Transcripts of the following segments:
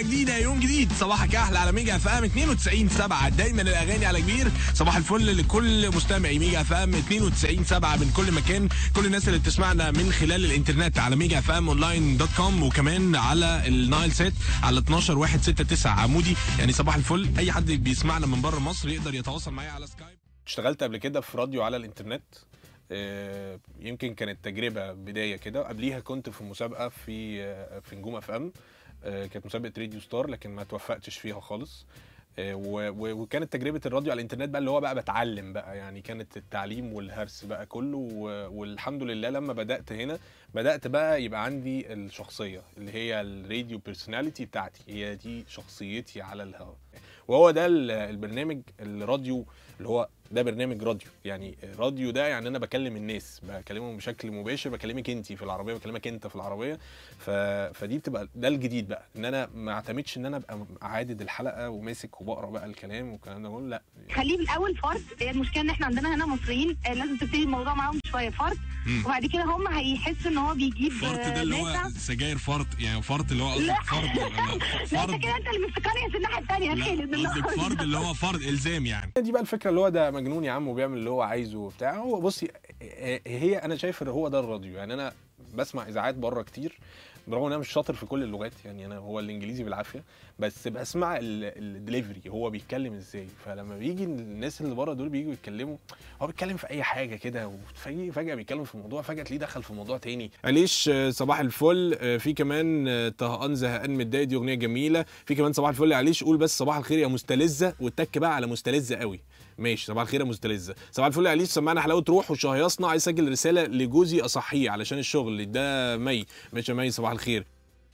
جديدة يوم جديد صباحك أحلى على ميجا اف ام 92 7 دايما الأغاني على كبير صباح الفل لكل مستمعي ميجا اف ام 92 7 من كل مكان كل الناس اللي بتسمعنا من خلال الإنترنت على ميجا اف ام اونلاين دوت كوم وكمان على النايل سيت على 12 169 عمودي يعني صباح الفل أي حد بيسمعنا من بره مصر يقدر يتواصل معايا على سكايب اشتغلت قبل كده في راديو على الانترنت آه، يمكن كانت تجربه بدايه كده قبليها كنت في مسابقه في آه، في نجوم اف ام آه، كانت مسابقه راديو ستار لكن ما توفقتش فيها خالص آه، و- و- وكانت تجربه الراديو على الانترنت بقى اللي هو بقى بتعلم بقى يعني كانت التعليم والهرس بقى كله و- والحمد لله لما بدات هنا بدات بقى يبقى عندي الشخصيه اللي هي الراديو بيرسوناليتي بتاعتي هي دي شخصيتي على الهواء وهو ده ال- البرنامج الراديو اللي هو ده برنامج راديو يعني راديو ده يعني انا بكلم الناس بكلمهم بشكل مباشر بكلمك انت في العربيه بكلمك انت في العربيه ف... فدي بتبقى ده الجديد بقى ان انا ما اعتمدش ان انا ابقى عادد الحلقه وماسك وبقرا بقى الكلام والكلام ده كله لا خليه في الاول فرد هي المشكله ان احنا عندنا هنا مصريين آه، لازم تبتدي الموضوع معاهم شويه فرد مم. وبعد كده هم هيحسوا ان هو بيجيب فرط آه، ده اللي هو ناسا. سجاير فرط يعني فرط اللي هو لا. قصدك فرد ولا لا فرد انت كده انت اللي مستقرية في الناحيه الثانيه يا لا خالد قصدك فرد اللي هو فرد الزام يعني دي بقى الفكره اللي هو ده مجنون يا عم وبيعمل اللي هو عايزه وبتاع هو بصي هي انا شايف ان هو ده الراديو يعني انا بسمع اذاعات بره كتير برغم ان انا مش شاطر في كل اللغات يعني انا هو الانجليزي بالعافيه بس بسمع الدليفري هو بيتكلم ازاي فلما بيجي الناس اللي بره دول بييجوا يتكلموا هو بيتكلم في اي حاجه كده وفجاه فجاه بيتكلم في موضوع فجاه تلاقيه دخل في موضوع تاني عليش آه، صباح الفل آه، في كمان آه، طهقان زهقان متضايق دي اغنيه جميله في كمان صباح الفل يا عليش قول بس صباح الخير يا مستلذه واتك بقى على مستلذه قوي ماشي صباح الخير يا مستلذه صباح الفل يا عليش سمعنا حلاوه روح وشهيصنا عايز اسجل رساله لجوزي اصحيه علشان الشغل ده مي ماشي يا مي صباح الخير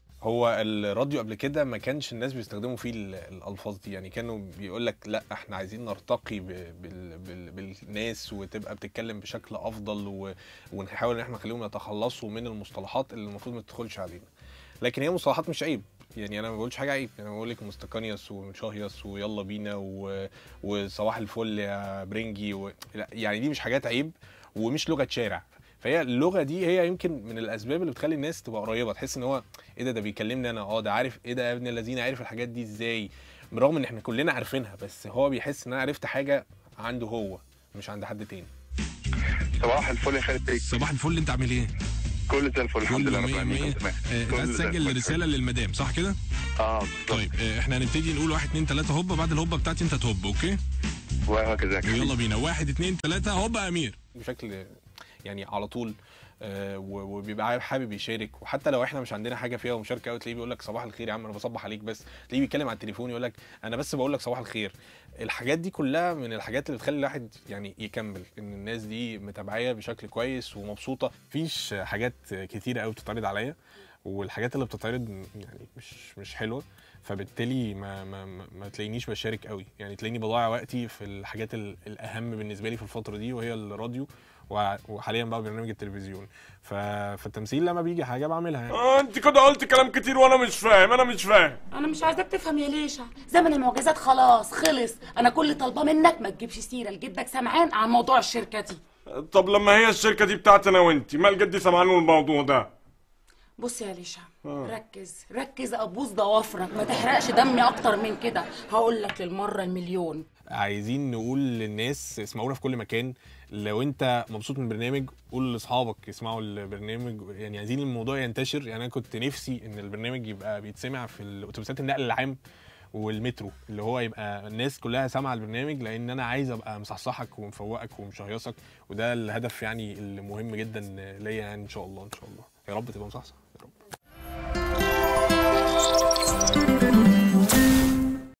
هو الراديو قبل كده ما كانش الناس بيستخدموا فيه ال- الالفاظ دي يعني كانوا بيقول لك لا احنا عايزين نرتقي ب- بال بال بالناس وتبقى بتتكلم بشكل افضل و- ونحاول ان احنا نخليهم يتخلصوا من المصطلحات اللي المفروض ما تدخلش علينا لكن هي مصطلحات مش عيب يعني انا ما بقولش حاجه عيب يعني بقول لك مستقنيس ومشاهيص ويلا بينا و... وصباح الفل يا برنجي و... لا يعني دي مش حاجات عيب ومش لغه شارع فهي اللغه دي هي يمكن من الاسباب اللي بتخلي الناس تبقى قريبه تحس ان هو ايه ده ده بيكلمني انا اه ده عارف ايه ده يا ابن الذين عارف الحاجات دي ازاي برغم ان احنا كلنا عارفينها بس هو بيحس ان انا عرفت حاجه عنده هو مش عند حد تاني صباح الفل يا خالد بيك صباح الفل انت عامل ايه؟ كل زي الفل الحمد لله كله رب مية العالمين مية تمام آه، كل عايز زي تسجل الفل. رساله للمدام صح كده؟ اه بالظبط طيب آه، احنا هنبتدي نقول واحد اتنين تلاته هوبا بعد الهوبا بتاعتي انت تهب اوكي؟ وهكذا يا يلا حبيبي. بينا واحد اتنين تلاته هوبا يا امير بشكل يعني على طول آه، و- وبيبقى حابب يشارك وحتى لو احنا مش عندنا حاجه فيها مشاركه قوي تلاقيه بيقول لك صباح الخير يا عم انا بصبح عليك بس تلاقيه بيتكلم على التليفون يقول لك انا بس بقول لك صباح الخير الحاجات دي كلها من الحاجات اللي بتخلي الواحد يعني يكمل ان الناس دي متابعيه بشكل كويس ومبسوطه مفيش حاجات كتيره قوي بتتعرض عليا والحاجات اللي بتتعرض يعني مش مش حلوه فبالتالي ما ما ما, ما تلاقينيش بشارك قوي يعني تلاقيني بضيع وقتي في الحاجات ال- الاهم بالنسبه لي في الفتره دي وهي الراديو وع- وحاليا بقى برنامج التلفزيون ف... فالتمثيل لما بيجي حاجه بعملها يعني. آه انت كده قلت كلام كتير وانا مش فاهم انا مش فاهم انا مش عايزاك تفهم يا ليشا زمن المعجزات خلاص خلص انا كل طالبه منك ما تجيبش سيره لجدك سمعان عن موضوع الشركه دي طب لما هي الشركه دي بتاعتي انا وانت مال جدي سمعان الموضوع ده بص يا ليشا ركز ركز ابوس ضوافرك ما تحرقش دمي اكتر من كده هقول لك للمره المليون عايزين نقول للناس اسمعونا في كل مكان لو انت مبسوط من البرنامج قول لاصحابك اسمعوا البرنامج يعني عايزين الموضوع ينتشر يعني انا كنت نفسي ان البرنامج يبقى بيتسمع في الاتوبيسات النقل العام والمترو اللي هو يبقى الناس كلها سامعه البرنامج لان انا عايز ابقى مصحصحك ومفوقك ومشهيصك وده الهدف يعني المهم جدا ليا يعني ان شاء الله ان شاء الله يا رب تبقى مصحصح يا رب